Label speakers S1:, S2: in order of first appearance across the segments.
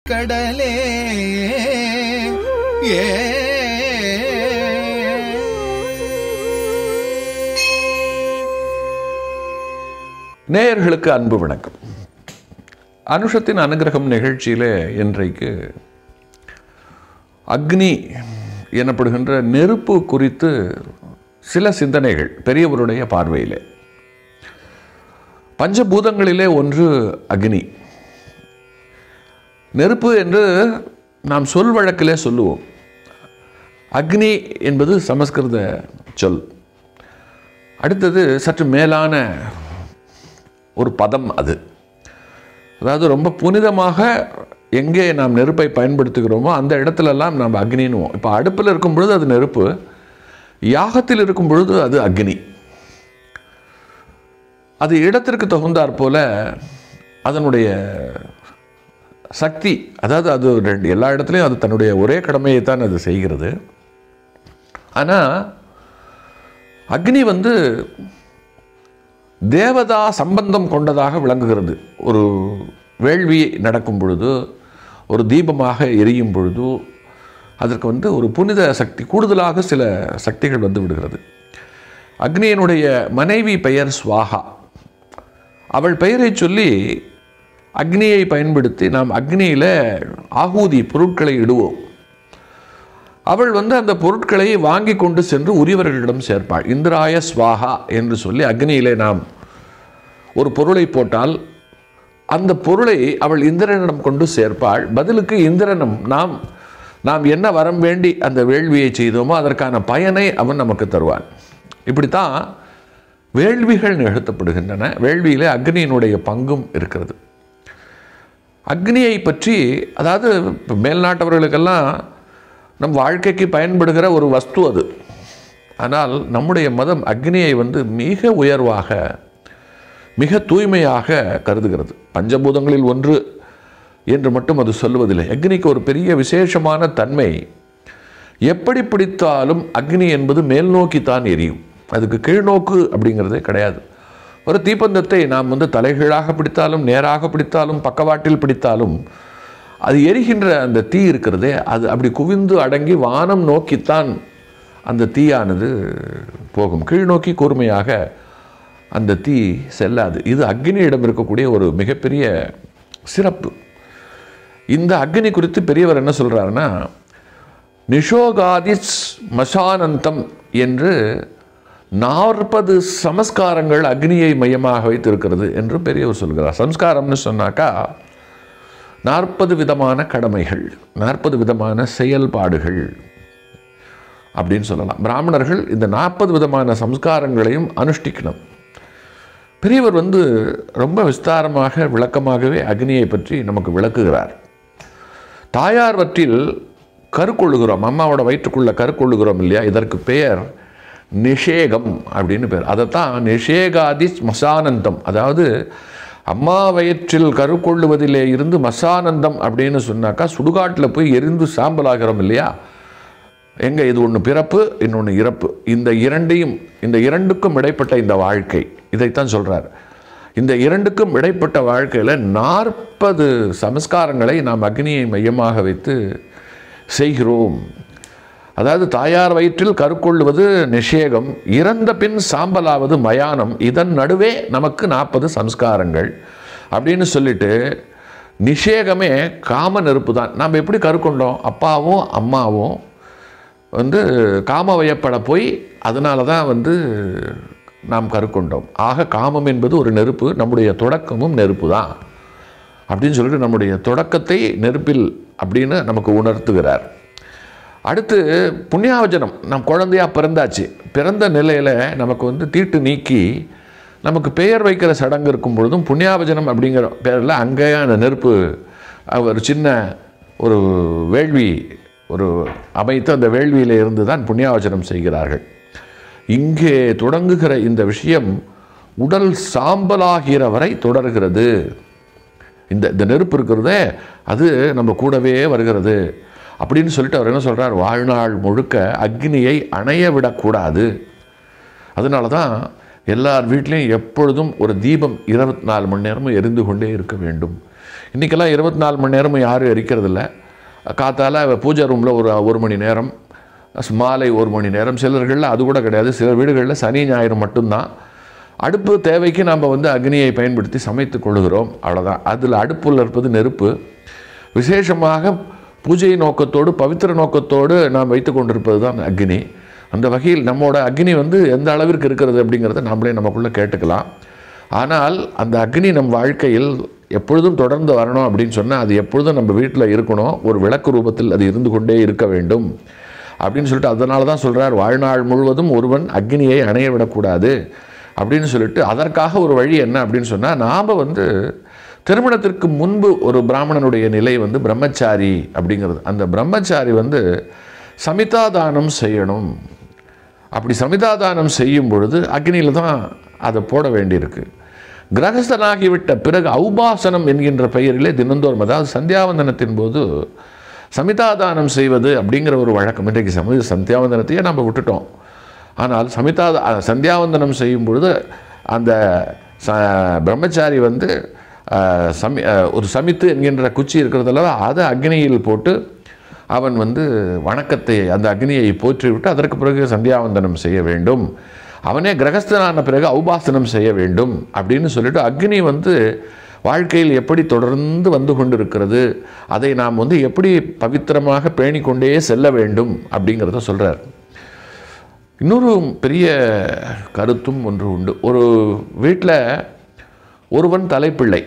S1: கடலே ஏ
S2: நேயர்களுக்கு அன்பு வணக்கம் அனுஷத்தின் அனுகிரகம் நிகழ்ச்சியிலே இன்றைக்கு அக்னி எனப்படுகின்ற நெருப்பு குறித்து சில சிந்தனைகள் பெரியவருடைய பார்வையிலே பஞ்சபூதங்களிலே ஒன்று அக்னி நெருப்பு என்று நாம் சொல் வழக்கிலே சொல்லுவோம் அக்னி என்பது சமஸ்கிருத சொல் அடுத்தது சற்று மேலான ஒரு பதம் அது அதாவது ரொம்ப புனிதமாக எங்கே நாம் நெருப்பை பயன்படுத்துகிறோமோ அந்த இடத்துலலாம் நாம் அக்னின்னுவோம் இப்போ அடுப்பில் இருக்கும் பொழுது அது நெருப்பு யாகத்தில் இருக்கும் பொழுது அது அக்னி அது இடத்திற்கு தகுந்தாற் போல அதனுடைய சக்தி அதாவது அது ரெண்டு எல்லா இடத்துலையும் அது தன்னுடைய ஒரே கடமையை தான் அது செய்கிறது ஆனால் அக்னி வந்து தேவதா சம்பந்தம் கொண்டதாக விளங்குகிறது ஒரு வேள்வி நடக்கும் பொழுது ஒரு தீபமாக எரியும் பொழுது அதற்கு வந்து ஒரு புனித சக்தி கூடுதலாக சில சக்திகள் வந்து விடுகிறது அக்னியனுடைய மனைவி பெயர் ஸ்வாகா அவள் பெயரை சொல்லி அக்னியை பயன்படுத்தி நாம் அக்னியில் ஆகூதி பொருட்களை இடுவோம் அவள் வந்து அந்த பொருட்களை வாங்கி கொண்டு சென்று உரியவர்களிடம் சேர்ப்பாள் இந்திராய ஸ்வாகா என்று சொல்லி அக்னியிலே நாம் ஒரு பொருளை போட்டால் அந்த பொருளை அவள் இந்திரனிடம் கொண்டு சேர்ப்பாள் பதிலுக்கு இந்திரனும் நாம் நாம் என்ன வரம் வேண்டி அந்த வேள்வியை செய்தோமோ அதற்கான பயனை அவன் நமக்கு தருவான் இப்படித்தான் வேள்விகள் நிகழ்த்தப்படுகின்றன வேள்வியிலே அக்னியினுடைய பங்கும் இருக்கிறது அக்னியை பற்றி அதாவது இப்போ மேல்நாட்டவர்களுக்கெல்லாம் நம் வாழ்க்கைக்கு பயன்படுகிற ஒரு வஸ்து அது ஆனால் நம்முடைய மதம் அக்னியை வந்து மிக உயர்வாக மிக தூய்மையாக கருதுகிறது பஞ்சபூதங்களில் ஒன்று என்று மட்டும் அது சொல்லுவதில்லை அக்னிக்கு ஒரு பெரிய விசேஷமான தன்மை எப்படி பிடித்தாலும் அக்னி என்பது மேல் நோக்கித்தான் எரியும் அதுக்கு கீழ்நோக்கு அப்படிங்கிறதே கிடையாது ஒரு தீப்பந்தத்தை நாம் வந்து தலைகீழாக பிடித்தாலும் நேராக பிடித்தாலும் பக்கவாட்டில் பிடித்தாலும் அது எரிகின்ற அந்த தீ இருக்கிறதே அது அப்படி குவிந்து அடங்கி வானம் நோக்கித்தான் அந்த தீயானது போகும் கீழ்நோக்கி கூர்மையாக அந்த தீ செல்லாது இது அக்னியிடம் இருக்கக்கூடிய ஒரு மிகப்பெரிய சிறப்பு இந்த அக்னி குறித்து பெரியவர் என்ன சொல்கிறாருன்னா நிஷோகாதி மசானந்தம் என்று நாற்பது சமஸ்காரங்கள் அக்னியை மையமாக வைத்திருக்கிறது என்று பெரியவர் சொல்கிறார் சம்ஸ்காரம்னு சொன்னாக்கா நாற்பது விதமான கடமைகள் நாற்பது விதமான செயல்பாடுகள் அப்படின்னு சொல்லலாம் பிராமணர்கள் இந்த நாற்பது விதமான சம்ஸ்காரங்களையும் அனுஷ்டிக்கணும் பெரியவர் வந்து ரொம்ப விஸ்தாரமாக விளக்கமாகவே அக்னியை பற்றி நமக்கு விளக்குகிறார் தாயார் வற்றில் கருக்கொள்ளுகிறோம் அம்மாவோட வயிற்றுக்குள்ள கருக்கொள்ளுகிறோம் இல்லையா இதற்கு பெயர் நிஷேகம் அப்படின்னு பேர் அதைத்தான் நிஷேகாதி மசானந்தம் அதாவது அம்மா வயிற்றில் கருக்கொள்ளுவதிலே இருந்து மசானந்தம் அப்படின்னு சொன்னாக்கா சுடுகாட்டில் போய் எரிந்து சாம்பலாகிறோம் இல்லையா எங்கே இது ஒன்று பிறப்பு இன்னொன்று இறப்பு இந்த இரண்டையும் இந்த இரண்டுக்கும் இடைப்பட்ட இந்த வாழ்க்கை இதைத்தான் சொல்கிறார் இந்த இரண்டுக்கும் இடைப்பட்ட வாழ்க்கையில் நாற்பது சமஸ்காரங்களை நாம் அக்னியை மையமாக வைத்து செய்கிறோம் அதாவது தாயார் வயிற்றில் கருக்கொள்வது நிஷேகம் இறந்த பின் சாம்பலாவது மயானம் இதன் நடுவே நமக்கு நாற்பது சம்ஸ்காரங்கள் அப்படின்னு சொல்லிட்டு நிஷேகமே காம நெருப்பு தான் நாம் எப்படி கருக்கொண்டோம் அப்பாவும் அம்மாவும் வந்து காம வயப்பட போய் அதனால தான் வந்து நாம் கருக்கொண்டோம் ஆக காமம் என்பது ஒரு நெருப்பு நம்முடைய தொடக்கமும் நெருப்பு தான் அப்படின்னு சொல்லிட்டு நம்முடைய தொடக்கத்தை நெருப்பில் அப்படின்னு நமக்கு உணர்த்துகிறார் அடுத்து புண்ணியாவஜனம் நம் குழந்தையா பிறந்தாச்சு பிறந்த நிலையில் நமக்கு வந்து தீட்டு நீக்கி நமக்கு பெயர் வைக்கிற சடங்கு இருக்கும் பொழுதும் புண்ணியாவஜனம் அப்படிங்கிற பேரில் அங்கேயே அந்த நெருப்பு ஒரு சின்ன ஒரு வேள்வி ஒரு அமைத்து அந்த வேள்வியில் இருந்து தான் புண்ணியாவச்சனம் செய்கிறார்கள் இங்கே தொடங்குகிற இந்த விஷயம் உடல் சாம்பலாகிற வரை தொடர்கிறது இந்த இந்த நெருப்பு இருக்கிறதே அது நம்ம கூடவே வருகிறது அப்படின்னு சொல்லிட்டு அவர் என்ன சொல்கிறார் வாழ்நாள் முழுக்க அக்னியை அணைய விடக்கூடாது அதனால தான் எல்லார் வீட்லேயும் எப்பொழுதும் ஒரு தீபம் இருபத்தி நாலு மணி நேரமும் எரிந்து கொண்டே இருக்க வேண்டும் இன்றைக்கெல்லாம் இருபத்தி நாலு மணி நேரமும் யாரும் எரிக்கிறதில்ல காத்தால பூஜை ரூமில் ஒரு ஒரு மணி நேரம் மாலை ஒரு மணி நேரம் சிலர்களில் அது கூட கிடையாது சில வீடுகளில் சனி ஞாயிறு மட்டும்தான் அடுப்பு தேவைக்கு நாம் வந்து அக்னியை பயன்படுத்தி சமைத்து கொள்கிறோம் அவ்வளோதான் அதில் அடுப்பில் இருப்பது நெருப்பு விசேஷமாக பூஜை நோக்கத்தோடு பவித்திர நோக்கத்தோடு நாம் வைத்து கொண்டிருப்பது தான் அக்னி அந்த வகையில் நம்மோட அக்னி வந்து எந்த அளவிற்கு இருக்கிறது அப்படிங்கிறத நம்மளே நமக்குள்ளே கேட்டுக்கலாம் ஆனால் அந்த அக்னி நம் வாழ்க்கையில் எப்பொழுதும் தொடர்ந்து வரணும் அப்படின்னு சொன்னால் அது எப்பொழுதும் நம்ம வீட்டில் இருக்கணும் ஒரு விளக்கு ரூபத்தில் அது இருந்து கொண்டே இருக்க வேண்டும் அப்படின்னு சொல்லிட்டு அதனால தான் சொல்கிறார் வாழ்நாள் முழுவதும் ஒருவன் அக்னியை அணைய விடக்கூடாது அப்படின்னு சொல்லிட்டு அதற்காக ஒரு வழி என்ன அப்படின்னு சொன்னால் நாம் வந்து திருமணத்திற்கு முன்பு ஒரு பிராமணனுடைய நிலை வந்து பிரம்மச்சாரி அப்படிங்கிறது அந்த பிரம்மச்சாரி வந்து சமிதாதானம் செய்யணும் அப்படி சமிதாதானம் செய்யும் பொழுது அக்னியில் தான் அதை போட வேண்டியிருக்கு கிரகஸ்தனாகிவிட்ட பிறகு ஔபாசனம் என்கின்ற பெயரிலே தினந்தோறும் அதாவது சந்தியாவந்தனத்தின் போது சமிதாதானம் செய்வது அப்படிங்கிற ஒரு வழக்கம் இன்றைக்கு சம சந்தியாவந்தனத்தையே நம்ம விட்டுட்டோம் ஆனால் சமிதா சந்தியாவந்தனம் செய்யும் பொழுது அந்த ச பிரம்மச்சாரி வந்து அஹ், சமி அஹ், ஒரு சமித்து என்கின்ற குச்சி இருக்கிறதுல அதை அக்னியில் போட்டு அவன் வந்து வணக்கத்தை அந்த அக்னியை போற்றிவிட்டு அதற்கு பிறகு சந்தியாவந்தனம் செய்ய வேண்டும் அவனே கிரகஸ்தனான பிறகு ஔபாசனம் செய்ய வேண்டும் அப்படின்னு சொல்லிட்டு அக்னி வந்து வாழ்க்கையில் எப்படி தொடர்ந்து வந்து கொண்டிருக்கிறது அதை நாம் வந்து எப்படி பவித்திரமாக பேணிக்கொண்டே செல்ல வேண்டும் அப்படிங்கிறத சொல்கிறார் இன்னொரு பெரிய கருத்தும் ஒன்று உண்டு ஒரு வீட்டில் ஒருவன் தலைப்பிள்ளை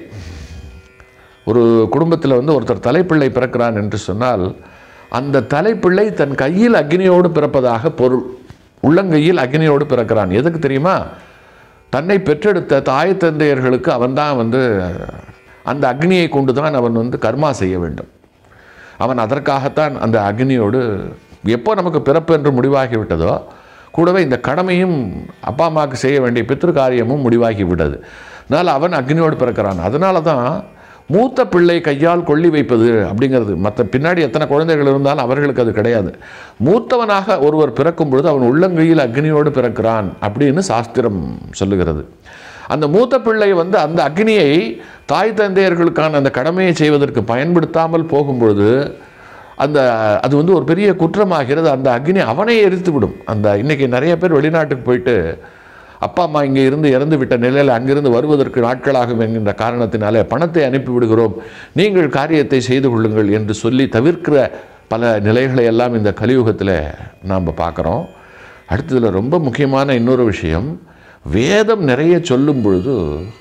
S2: ஒரு குடும்பத்தில் வந்து ஒருத்தர் தலைப்பிள்ளை பிறக்கிறான் என்று சொன்னால் அந்த தலைப்பிள்ளை தன் கையில் அக்னியோடு பிறப்பதாக பொருள் உள்ளங்கையில் அக்னியோடு பிறக்கிறான் எதுக்கு தெரியுமா தன்னை பெற்றெடுத்த தாய் தந்தையர்களுக்கு அவன்தான் வந்து அந்த அக்னியை கொண்டு தான் அவன் வந்து கர்மா செய்ய வேண்டும் அவன் அதற்காகத்தான் அந்த அக்னியோடு எப்போ நமக்கு பிறப்பு என்று முடிவாகி விட்டதோ கூடவே இந்த கடமையும் அப்பா அம்மாவுக்கு செய்ய வேண்டிய பித்ரு காரியமும் முடிவாகி விட்டது அதனால் அவன் அக்னியோடு பிறக்கிறான் அதனால தான் மூத்த பிள்ளை கையால் கொள்ளி வைப்பது அப்படிங்கிறது மற்ற பின்னாடி எத்தனை குழந்தைகள் இருந்தாலும் அவர்களுக்கு அது கிடையாது மூத்தவனாக ஒருவர் பிறக்கும் பொழுது அவன் உள்ளங்கையில் அக்னியோடு பிறக்கிறான் அப்படின்னு சாஸ்திரம் சொல்லுகிறது அந்த மூத்த பிள்ளை வந்து அந்த அக்னியை தாய் தந்தையர்களுக்கான அந்த கடமையை செய்வதற்கு பயன்படுத்தாமல் போகும்பொழுது அந்த அது வந்து ஒரு பெரிய குற்றமாகிறது அந்த அக்னி அவனை எரித்து விடும் அந்த இன்னைக்கு நிறைய பேர் வெளிநாட்டுக்கு போயிட்டு அப்பா அம்மா இங்கே இருந்து இறந்து விட்ட நிலையில் அங்கிருந்து வருவதற்கு நாட்களாகும் என்கின்ற காரணத்தினாலே பணத்தை அனுப்பி விடுகிறோம் நீங்கள் காரியத்தை செய்து கொள்ளுங்கள் என்று சொல்லி தவிர்க்கிற பல நிலைகளை எல்லாம் இந்த கலியுகத்தில் நாம் பார்க்குறோம் அடுத்ததில் ரொம்ப முக்கியமான இன்னொரு விஷயம் வேதம் நிறைய சொல்லும் பொழுது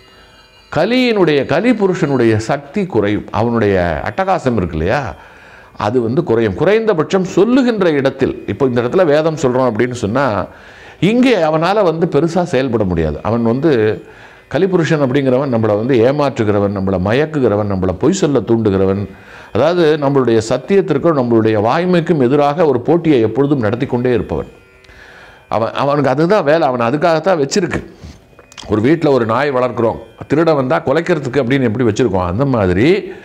S2: கலியினுடைய கலி புருஷனுடைய சக்தி குறையும் அவனுடைய அட்டகாசம் இருக்கு இல்லையா அது வந்து குறையும் குறைந்தபட்சம் சொல்லுகின்ற இடத்தில் இப்போ இந்த இடத்துல வேதம் சொல்கிறோம் அப்படின்னு சொன்னால் இங்கே அவனால் வந்து பெருசாக செயல்பட முடியாது அவன் வந்து கலிபுருஷன் அப்படிங்கிறவன் நம்மளை வந்து ஏமாற்றுகிறவன் நம்மளை மயக்குகிறவன் நம்மளை பொய் சொல்ல தூண்டுகிறவன் அதாவது நம்மளுடைய சத்தியத்திற்கும் நம்மளுடைய வாய்மைக்கும் எதிராக ஒரு போட்டியை எப்பொழுதும் நடத்தி கொண்டே இருப்பவன் அவன் அவனுக்கு அதுதான் வேலை அவன் அதுக்காகத்தான் வச்சிருக்கு ஒரு வீட்டில் ஒரு நாய் வளர்க்குறோம் திருடன் வந்தால் குலைக்கிறதுக்கு அப்படின்னு எப்படி வச்சுருக்கோம் அந்த மாதிரி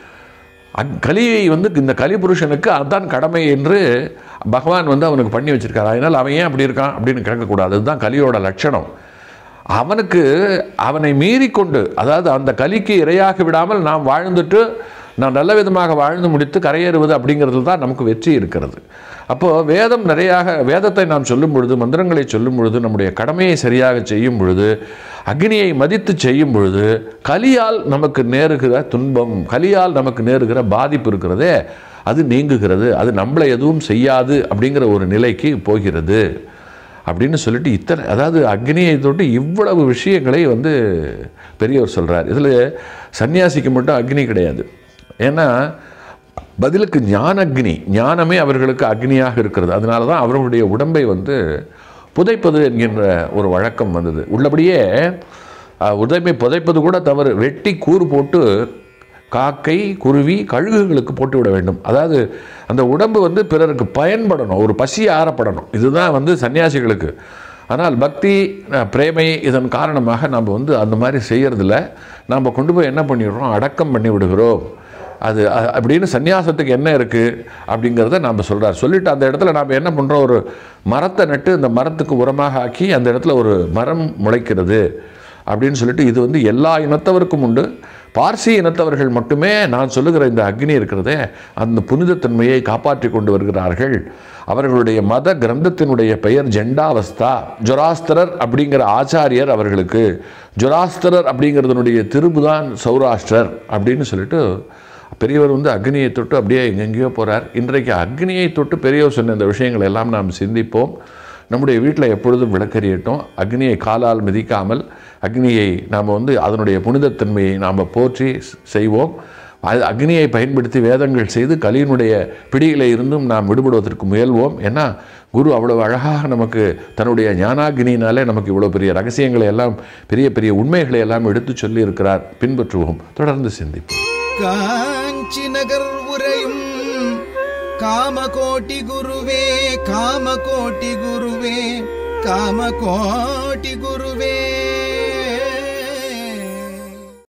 S2: அக்- கலியை வந்து இந்த கலிபுருஷனுக்கு அதுதான் கடமை என்று பகவான் வந்து அவனுக்கு பண்ணி வச்சிருக்காரு அதனால் அவன் ஏன் அப்படி இருக்கான் அப்படின்னு கேட்கக்கூடாது அதுதான் கலியோட லட்சணம் அவனுக்கு அவனை மீறிக்கொண்டு அதாவது அந்த கலிக்கு இரையாக விடாமல் நாம் வாழ்ந்துட்டு நாம் நல்ல விதமாக வாழ்ந்து முடித்து கரையேறுவது அப்படிங்கிறது தான் நமக்கு வெற்றி இருக்கிறது அப்போது வேதம் நிறையாக வேதத்தை நாம் சொல்லும் பொழுது மந்திரங்களை சொல்லும் பொழுது நம்முடைய கடமையை சரியாக செய்யும் பொழுது அக்னியை மதித்து செய்யும் பொழுது கலியால் நமக்கு நேருகிற துன்பம் கலியால் நமக்கு நேருகிற பாதிப்பு இருக்கிறதே அது நீங்குகிறது அது நம்மளை எதுவும் செய்யாது அப்படிங்கிற ஒரு நிலைக்கு போகிறது அப்படின்னு சொல்லிட்டு இத்தனை அதாவது அக்னியை தொட்டு இவ்வளவு விஷயங்களை வந்து பெரியவர் சொல்கிறார் இதில் சன்னியாசிக்கு மட்டும் அக்னி கிடையாது ஏன்னா பதிலுக்கு ஞான அக்னி ஞானமே அவர்களுக்கு அக்னியாக இருக்கிறது அதனால தான் அவர்களுடைய உடம்பை வந்து புதைப்பது என்கின்ற ஒரு வழக்கம் வந்தது உள்ளபடியே அஹ், உடம்பை புதைப்பது கூட தவறு வெட்டி கூறு போட்டு காக்கை குருவி கழுகுகளுக்கு போட்டு விட வேண்டும் அதாவது அந்த உடம்பு வந்து பிறருக்கு பயன்படணும் ஒரு பசி ஆறப்படணும் இதுதான் வந்து சன்னியாசிகளுக்கு ஆனால் பக்தி அஹ், பிரேமை இதன் காரணமாக நம்ம வந்து அந்த மாதிரி செய்யறதில்ல நாம் கொண்டு போய் என்ன பண்ணிடுறோம் அடக்கம் பண்ணி விடுகிறோம் அது அ- அப்படின்னு சன்னியாசத்துக்கு என்ன இருக்குது அப்படிங்கிறத நாம் சொல்கிறார் சொல்லிட்டு அந்த இடத்துல நாம் என்ன பண்ணுறோம் ஒரு மரத்தை நட்டு அந்த மரத்துக்கு உரமாக ஆக்கி அந்த இடத்துல ஒரு மரம் முளைக்கிறது அப்படின்னு சொல்லிட்டு இது வந்து எல்லா இனத்தவருக்கும் உண்டு பார்சி இனத்தவர்கள் மட்டுமே நான் சொல்லுகிற இந்த அக்னி இருக்கிறதே அந்த புனிதத்தன்மையை காப்பாற்றி கொண்டு வருகிறார்கள் அவர்களுடைய மத கிரந்தத்தினுடைய பெயர் ஜெண்டாவஸ்தா ஜொராஸ்தரர் அப்படிங்கிற ஆச்சாரியர் அவர்களுக்கு ஜொராஸ்தரர் அப்படிங்கிறதனுடைய திருபுதான் சௌராஷ்டிரர் அப்படின்னு சொல்லிட்டு பெரியவர் வந்து அக்னியை தொட்டு அப்படியே எங்கெங்கேயோ போகிறார் இன்றைக்கு அக்னியை தொட்டு பெரியவர் சொன்ன இந்த விஷயங்களை எல்லாம் நாம் சிந்திப்போம் நம்முடைய வீட்டில் எப்பொழுதும் விளக்கறியட்டும் அக்னியை காலால் மிதிக்காமல் அக்னியை நாம் வந்து அதனுடைய புனிதத்தன்மையை நாம் போற்றி செய்வோம் அது அக்னியை பயன்படுத்தி வேதங்கள் செய்து கலியினுடைய பிடியில இருந்தும் நாம் விடுபடுவதற்கு முயல்வோம் ஏன்னா குரு அவ்வளவு அழகாக நமக்கு தன்னுடைய ஞானாகினியினாலே நமக்கு இவ்வளோ பெரிய ரகசியங்களை எல்லாம் பெரிய பெரிய உண்மைகளை எல்லாம் எடுத்து சொல்லி இருக்கிறார் பின்பற்றுவோம் தொடர்ந்து சிந்திப்போம்
S1: காஞ்சி நகர் உரையும் காமகோட்டி குருவே காமகோட்டி குருவே காமகோட்டி குருவே